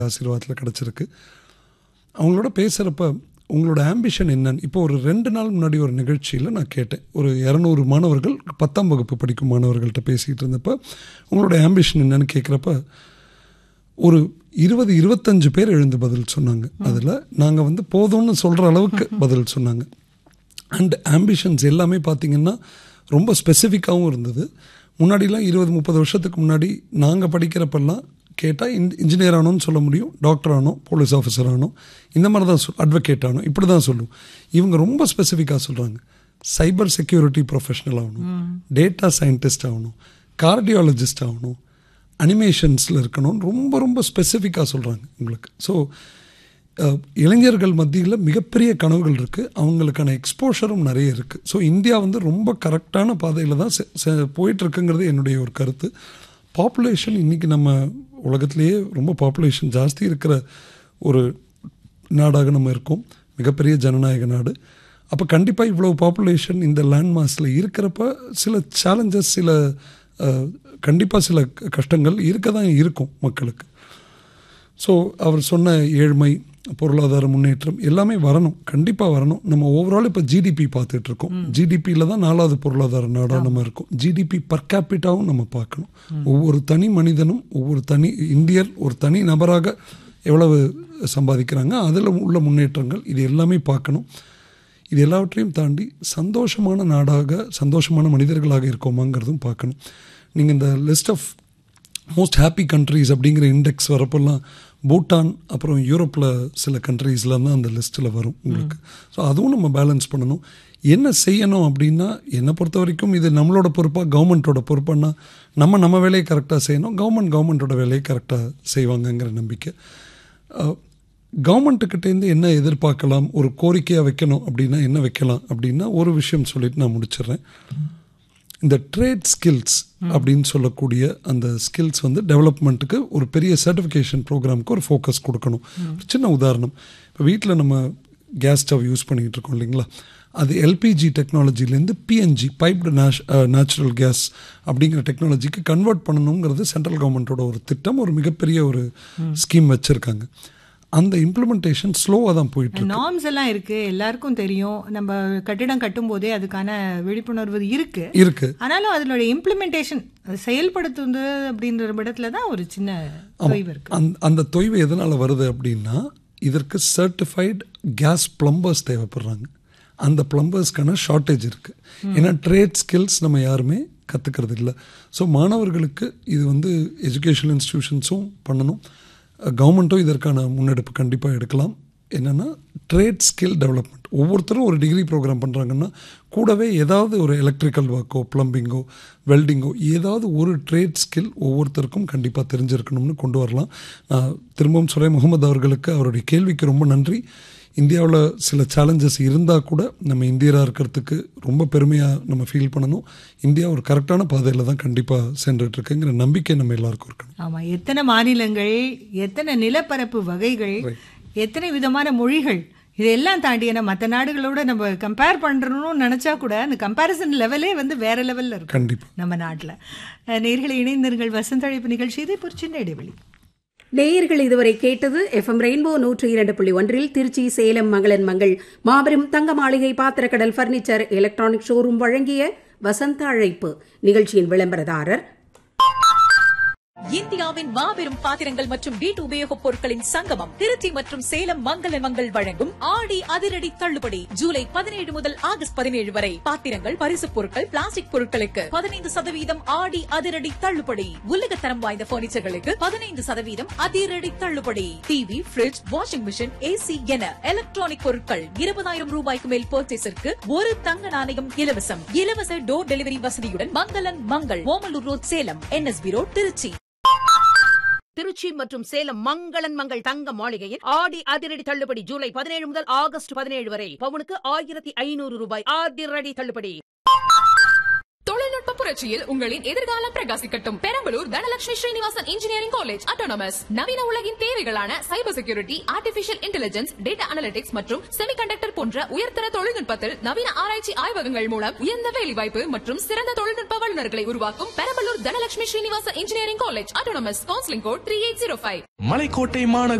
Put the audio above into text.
ஆசீர்வாதத்தில் கிடச்சிருக்கு அவங்களோட பேசுகிறப்ப உங்களோட ஆம்பிஷன் என்னன்னு இப்போ ஒரு ரெண்டு நாள் முன்னாடி ஒரு நிகழ்ச்சியில் நான் கேட்டேன் ஒரு இரநூறு மாணவர்கள் பத்தாம் வகுப்பு படிக்கும் மாணவர்கள்ட்ட பேசிகிட்டு இருந்தப்ப உங்களோட ஆம்பிஷன் என்னன்னு கேட்குறப்ப ஒரு இருபது இருபத்தஞ்சு பேர் எழுந்து பதில் சொன்னாங்க அதில் நாங்கள் வந்து போதும்னு சொல்கிற அளவுக்கு பதில் சொன்னாங்க அண்ட் ஆம்பிஷன்ஸ் எல்லாமே பார்த்திங்கன்னா ரொம்ப ஸ்பெசிஃபிக்காகவும் இருந்தது முன்னாடிலாம் இருபது முப்பது வருஷத்துக்கு முன்னாடி நாங்கள் படிக்கிறப்பெல்லாம் கேட்டால் இன் இன்ஜினியர் ஆனோன்னு சொல்ல முடியும் டாக்டர் ஆனோம் போலீஸ் ஆஃபீஸர் ஆனோம் இந்த மாதிரி தான் சொல் அட்வொகேட் ஆனோம் இப்படி தான் சொல்லுவோம் இவங்க ரொம்ப ஸ்பெசிஃபிக்காக சொல்கிறாங்க சைபர் செக்யூரிட்டி ப்ரொஃபஷனல் ஆகணும் டேட்டா சயின்டிஸ்ட் ஆகணும் கார்டியாலஜிஸ்ட் ஆகணும் அனிமேஷன்ஸில் இருக்கணும்னு ரொம்ப ரொம்ப ஸ்பெசிஃபிக்காக சொல்கிறாங்க உங்களுக்கு ஸோ இளைஞர்கள் மத்தியில் மிகப்பெரிய கனவுகள் இருக்குது அவங்களுக்கான எக்ஸ்போஷரும் நிறைய இருக்குது ஸோ இந்தியா வந்து ரொம்ப கரெக்டான பாதையில் தான் போயிட்டுருக்குங்கிறது என்னுடைய ஒரு கருத்து பாப்புலேஷன் இன்றைக்கி நம்ம உலகத்திலேயே ரொம்ப பாப்புலேஷன் ஜாஸ்தி இருக்கிற ஒரு நாடாக நம்ம இருக்கோம் மிகப்பெரிய ஜனநாயக நாடு அப்போ கண்டிப்பாக இவ்வளோ பாப்புலேஷன் இந்த லேண்ட் மாஸில் இருக்கிறப்ப சில சேலஞ்சஸ் சில கண்டிப்பாக சில கஷ்டங்கள் இருக்க தான் இருக்கும் மக்களுக்கு ஸோ அவர் சொன்ன ஏழ்மை பொருளாதார முன்னேற்றம் எல்லாமே வரணும் கண்டிப்பாக வரணும் நம்ம ஓவரால் இப்போ ஜிடிபி பார்த்துட்டு இருக்கோம் ஜிடிபியில் தான் நாலாவது பொருளாதார நாடாக நம்ம இருக்கோம் ஜிடிபி பர் கேபிட்டாவும் நம்ம பார்க்கணும் ஒவ்வொரு தனி மனிதனும் ஒவ்வொரு தனி இந்தியர் ஒரு தனி நபராக எவ்வளவு சம்பாதிக்கிறாங்க அதில் உள்ள முன்னேற்றங்கள் இது எல்லாமே பார்க்கணும் இது எல்லாவற்றையும் தாண்டி சந்தோஷமான நாடாக சந்தோஷமான மனிதர்களாக இருக்கோமாங்கிறதும் பார்க்கணும் நீங்கள் இந்த list of most happy countries அப்படிங்கிற இண்டெக்ஸ் வரப்பெல்லாம் பூட்டான் அப்புறம் யூரோப்பில் சில கண்ட்ரீஸில் தான் அந்த லிஸ்ட்டில் வரும் உங்களுக்கு ஸோ அதுவும் நம்ம பேலன்ஸ் பண்ணணும் என்ன செய்யணும் அப்படின்னா என்னை பொறுத்த வரைக்கும் இது நம்மளோட பொறுப்பாக கவர்மெண்ட்டோட பொறுப்புன்னா நம்ம நம்ம வேலையை கரெக்டாக செய்யணும் கவர்மெண்ட் கவர்மெண்ட்டோட வேலையை கரெக்டாக செய்வாங்கங்கிற நம்பிக்கை கவர்மெண்ட்டுக்கிட்டேருந்து என்ன எதிர்பார்க்கலாம் ஒரு கோரிக்கையாக வைக்கணும் அப்படின்னா என்ன வைக்கலாம் அப்படின்னா ஒரு விஷயம் சொல்லிட்டு நான் முடிச்சிடுறேன் இந்த ட்ரேட் ஸ்கில்ஸ் அப்படின்னு சொல்லக்கூடிய அந்த ஸ்கில்ஸ் வந்து டெவலப்மெண்ட்டுக்கு ஒரு பெரிய சர்டிஃபிகேஷன் ப்ரோக்ராமுக்கு ஒரு ஃபோக்கஸ் கொடுக்கணும் சின்ன உதாரணம் இப்போ வீட்டில் நம்ம கேஸ் ஸ்டவ் யூஸ் பண்ணிகிட்டு இருக்கோம் இல்லைங்களா அது எல்பிஜி டெக்னாலஜிலேருந்து பிஎன்ஜி பைப்டு நேஷ் நேச்சுரல் கேஸ் அப்படிங்கிற டெக்னாலஜிக்கு கன்வெர்ட் பண்ணணுங்கிறது சென்ட்ரல் கவர்மெண்ட்டோட ஒரு திட்டம் ஒரு மிகப்பெரிய ஒரு ஸ்கீம் வச்சுருக்காங்க அந்த இம்ப்ளிமெண்டேஷன் ஸ்லோவாக தான் போயிட்டு நார்ம்ஸ் எல்லாம் இருக்கு எல்லாருக்கும் தெரியும் நம்ம கட்டிடம் கட்டும் போதே அதுக்கான விழிப்புணர்வு இருக்கு இருக்கு ஆனாலும் அதனுடைய இம்ப்ளிமெண்டேஷன் செயல்படுத்துவது அப்படின்ற இடத்துல தான் ஒரு சின்ன தொய்வு இருக்கு அந்த அந்த தொய்வு எதனால் வருது அப்படின்னா இதற்கு சர்டிஃபைடு கேஸ் பிளம்பர்ஸ் தேவைப்படுறாங்க அந்த பிளம்பர்ஸ்க்கான ஷார்ட்டேஜ் இருக்குது ஏன்னா ட்ரேட் ஸ்கில்ஸ் நம்ம யாருமே கற்றுக்கிறது இல்லை ஸோ மாணவர்களுக்கு இது வந்து எஜுகேஷன் இன்ஸ்டிடியூஷன்ஸும் பண்ணணும் கவர்மெண்ட்டும் இதற்கான முன்னெடுப்பு கண்டிப்பாக எடுக்கலாம் என்னென்னா ட்ரேட் ஸ்கில் டெவலப்மெண்ட் ஒவ்வொருத்தரும் ஒரு டிகிரி ப்ரோக்ராம் பண்ணுறாங்கன்னா கூடவே ஏதாவது ஒரு எலக்ட்ரிக்கல் ஒர்க்கோ ப்ளம்பிங்கோ வெல்டிங்கோ ஏதாவது ஒரு ட்ரேட் ஸ்கில் ஒவ்வொருத்தருக்கும் கண்டிப்பாக தெரிஞ்சிருக்கணும்னு கொண்டு வரலாம் நான் திரும்பவும் சுரை முகமது அவர்களுக்கு அவருடைய கேள்விக்கு ரொம்ப நன்றி இந்தியாவில் சில சேலஞ்சஸ் இருந்தால் கூட நம்ம இந்தியராக இருக்கிறதுக்கு ரொம்ப பெருமையாக நம்ம ஃபீல் பண்ணணும் இந்தியா ஒரு கரெக்டான பாதையில் தான் கண்டிப்பாக சென்றுட்டுருக்குங்கிற நம்பிக்கை நம்ம எல்லாருக்கும் இருக்கணும் ஆமாம் எத்தனை மாநிலங்கள் எத்தனை நிலப்பரப்பு வகைகள் எத்தனை விதமான மொழிகள் இதெல்லாம் தாண்டி ஏன்னா மற்ற நாடுகளோட நம்ம கம்பேர் பண்ணுறோம்னு நினச்சா கூட அந்த கம்பேரிசன் லெவலே வந்து வேற லெவலில் இருக்கும் கண்டிப்பாக நம்ம நாட்டில் நேர்களை இணைந்தீர்கள் வசந்தழைப்பு நிகழ்ச்சி இது ஒரு சின்ன இடைவெளி நேயர்கள் இதுவரை கேட்டது எஃப்எம் ரெயின்போ நூற்றி இரண்டு புள்ளி ஒன்றில் திருச்சி சேலம் மங்களன் மங்கள் மாபெரும் தங்க மாளிகை பாத்திரக்கடல் பர்னிச்சர் எலக்ட்ரானிக் ஷோரூம் வழங்கிய வசந்த அழைப்பு நிகழ்ச்சியின் விளம்பரதாரர் இந்தியாவின் மாபெரும் பாத்திரங்கள் மற்றும் வீட்டு உபயோகப் பொருட்களின் சங்கமம் திருச்சி மற்றும் சேலம் மங்கள மங்கள் வழங்கும் ஆடி அதிரடி தள்ளுபடி ஜூலை பதினேழு முதல் ஆகஸ்ட் பதினேழு வரை பாத்திரங்கள் பரிசுப் பொருட்கள் பிளாஸ்டிக் பொருட்களுக்கு பதினைந்து சதவீதம் ஆடி அதிரடி தள்ளுபடி உலகத்தரம் வாய்ந்த பர்னிச்சர்களுக்கு பதினைந்து சதவீதம் அதிரடி தள்ளுபடி TV fridge washing machine AC என எலக்ட்ரானிக் பொருட்கள் இருபதாயிரம் ரூபாய்க்கு மேல் பர்ச்சேஸிற்கு ஒரு தங்க நாணயம் இலவசம் இலவச டோர் டெலிவரி வசதியுடன் Mangalan Mangal Omalur road Salem NSB road Trichy Trichy மற்றும் சேலம் மங்களன் மங்கள் தங்க மாளிகையில் ஆடி அதிரடி தள்ளுபடி ஜூலை பதினேழு முதல் ஆகஸ்ட் பதினேழு வரை பவுனுக்கு ஆயிரத்தி ஐநூறு ரூபாய் அதிரடி தள்ளுபடி தொழில்நுட்ப தொழில்நுட்ப புரட்சியில் உங்களின் எதிர்காலம் பிரகாசிக்கட்டும் Perambalur Dhanalakshmi Srinivasan engineering college autonomous நவீன உலகின் தேவைகளான cyber security artificial intelligence data analytics மற்றும் செமிகண்டக்டர் போன்ற உயர்தர தொழில்நுட்பத்தில் நவீன ஆராய்ச்சி ஆய்வகங்கள் மூலம் உயர்ந்த வேலைவாய்ப்பு மற்றும் சிறந்த தொழில்நுட்ப வல்லுநர்களை உருவாக்கும் Perambalur Dhanalakshmi Srinivasan engineering college autonomous counselling code three eight zero five Malaikottai மாநகர